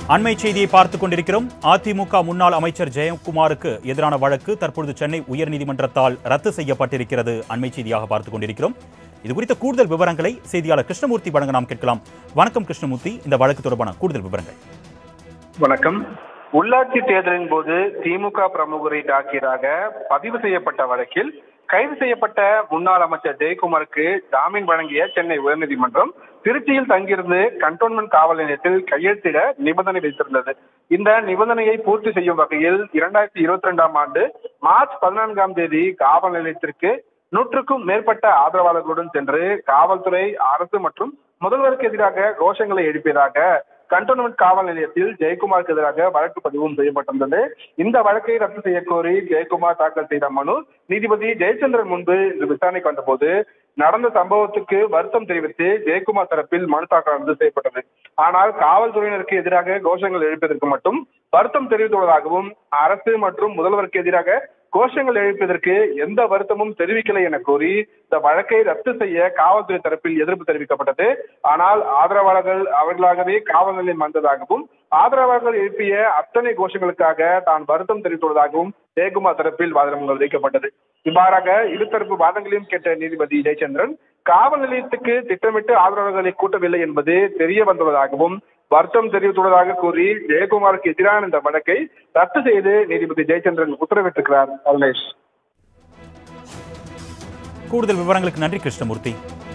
அண்மை செய்தியை பார்த்துக் கொண்டிருக்கிறோம் அதிமுக முன்னாள் அமைச்சர் ஜெயக்குமாருக்கு எதிரான வழக்கு தற்பொழுது சென்னை உயர்நீதிமன்றத்தால் ரத்து செய்யப்பட்டிருக்கிறது அண்மை செய்தியாக பார்த்துக் கொண்டிருக்கிறோம் இது குறித்த கூடுதல் விவரங்களை செய்தியாளர் கிருஷ்ணமூர்த்தி வழங்க நாம் கேட்கலாம் வணக்கம் கிருஷ்ணமூர்த்தி இந்த வழக்கு தொடர்பான கூடுதல் விவரங்கள் வணக்கம் உள்ளாட்சி தேர்தலின் போது திமுக பிரமுகரை தாக்கியதாக பதிவு செய்யப்பட்ட வழக்கில் கைது செய்யப்பட்ட முன்னாள் அமைச்சர் ஜெயக்குமாருக்கு ஜாமீன் வழங்கிய சென்னை உயர்நீதிமன்றம் திருச்சியில் தங்கியிருந்து கண்டோன்மெண்ட் காவல் நிலையத்தில் கையெழுத்திட நிபந்தனை விதித்திருந்தது இந்த நிபந்தனையை பூர்த்தி செய்யும் வகையில் இரண்டாயிரத்தி இருபத்தி ரெண்டாம் ஆண்டு மார்ச் பதினான்காம் தேதி காவல் நிலையத்திற்கு நூற்றுக்கும் மேற்பட்ட ஆதரவாளர்களுடன் சென்று காவல்துறை அரசு மற்றும் முதல்வருக்கு எதிராக கோஷங்களை எழுப்பியதாக கண்டோன்மெண்ட் காவல் நிலையத்தில் ஜெயக்குமாருக்கு எதிராக வழக்கு பதிவும் செய்யப்பட்டிருந்தது இந்த வழக்கை ரத்து செய்ய கோரி ஜெயக்குமார் தாக்கல் செய்த மனு நீதிபதி ஜெயச்சந்திரன் முன்பு இன்று விசாரணைக்கு வந்தபோது நடந்த சம்பவத்துக்கு வருத்தம் தெரிவித்து ஜெயக்குமார் தரப்பில் மனு தாக்கல் ரத்து செய்யப்பட்டது ஆனால் காவல்துறையினருக்கு எதிராக கோஷங்கள் எழுப்பதற்கு மட்டும் வருத்தம் தெரிவித்துள்ளதாகவும் அரசு மற்றும் முதல்வருக்கு எதிராக கோஷங்கள் எழுப்பியதற்கு எந்த வருத்தமும் தெரிவிக்கலை என கூறி இந்த வழக்கை ரத்து செய்ய காவல்துறை தரப்பில் எதிர்ப்பு தெரிவிக்கப்பட்டது ஆனால் ஆதரவாளர்கள் அவர்களாகவே காவல் நிலையம் வந்ததாகவும் ஆதரவாளர்கள் எழுப்பிய அத்தனை கோஷங்களுக்காக தான் வருத்தம் தெரிவித்துள்ளதாகவும் ஜெயக்குமார் தரப்பில் வாதங்கள் வைக்கப்பட்டது இவ்வாறாக இருதரப்பு வாதங்களையும் கேட்ட நீதிபதி ஜெயச்சந்திரன் காவல் நிலையத்துக்கு திட்டமிட்டு ஆதரவாளர்களை கூட்டவில்லை என்பது தெரிய வந்துள்ளதாகவும் வருத்தம் தெரிவித்துள்ளதாக கூறி ஜெயக்குமாருக்கு எதிரான இந்த வழக்கை ரத்து செய்து நீதிபதி ஜெயச்சந்திரன் உத்தரவிட்டிருக்கிறார் அருணேஷ் கூடுதல் விவரங்களுக்கு நன்றி கிருஷ்ணமூர்த்தி